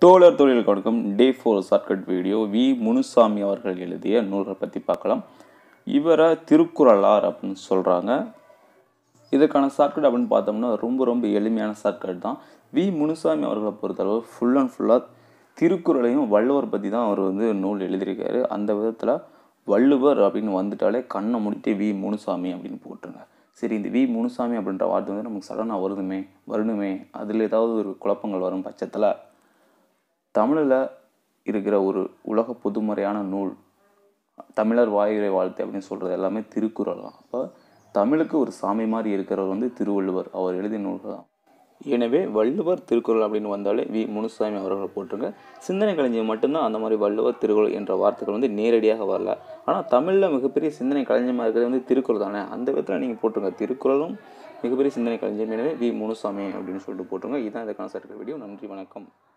தோழர் தொழில் கொடுக்கும் day four shortcut video V Munusamy அவர்கள் எழுதிய நூல்களை பற்றி பார்க்கலாம் இவரை திருக்குறளார் அப்படின்னு சொல்கிறாங்க இதுக்கான ஷார்ட்கட் அப்படின்னு பார்த்தோம்னா ரொம்ப ரொம்ப எளிமையான ஷார்ட்கட் தான் வி முனுசாமி அவர்களை பொறுத்தளவு ஃபுல் அண்ட் ஃபுல்லாக திருக்குறளையும் வள்ளுவர் பற்றி தான் அவர் வந்து நூல் எழுதியிருக்காரு அந்த விதத்தில் வள்ளுவர் அப்படின்னு வந்துட்டாலே கண்ணை முடிட்டு வி முனுசாமி அப்படின்னு போட்டுருங்க சரி இந்த வி முனுசாமி அப்படின்ற வார்த்தை வந்து நமக்கு சடனாக வருதுமே வரணுமே அதில் ஏதாவது ஒரு குழப்பங்கள் வரும் பட்சத்தில் தமிழில் இருக்கிற ஒரு உலக பொதுமறையான நூல் தமிழர் வாயுரை வாழ்த்து அப்படின்னு சொல்கிறது எல்லாமே திருக்குறள் தான் அப்போ தமிழுக்கு ஒரு சாமி மாதிரி இருக்கிறவர் வந்து திருவள்ளுவர் அவர் எழுதிய நூல்கள் தான் எனவே வள்ளுவர் திருக்குறள் அப்படின்னு வந்தாலே வி முனுசாமி அவர்கள் போட்டிருங்க சிந்தனை களஞ்சியம் மட்டும்தான் அந்த மாதிரி வள்ளுவர் திருக்குறள் என்ற வார்த்தைகள் வந்து நேரடியாக வரல ஆனால் தமிழில் மிகப்பெரிய சிந்தனை களஞ்சியமாக இருக்கிறது வந்து திருக்குறள் தானே அந்த விதத்தில் நீங்கள் போட்டுருங்க திருக்குறளும் மிகப்பெரிய சிந்தனை களஞ்சியம் எனவே வி முனுசாமி அப்படின்னு சொல்லிட்டு போட்டுருங்க இதுதான் இதுக்கான சர்டிஃபிகேட் வீடியோ நன்றி வணக்கம்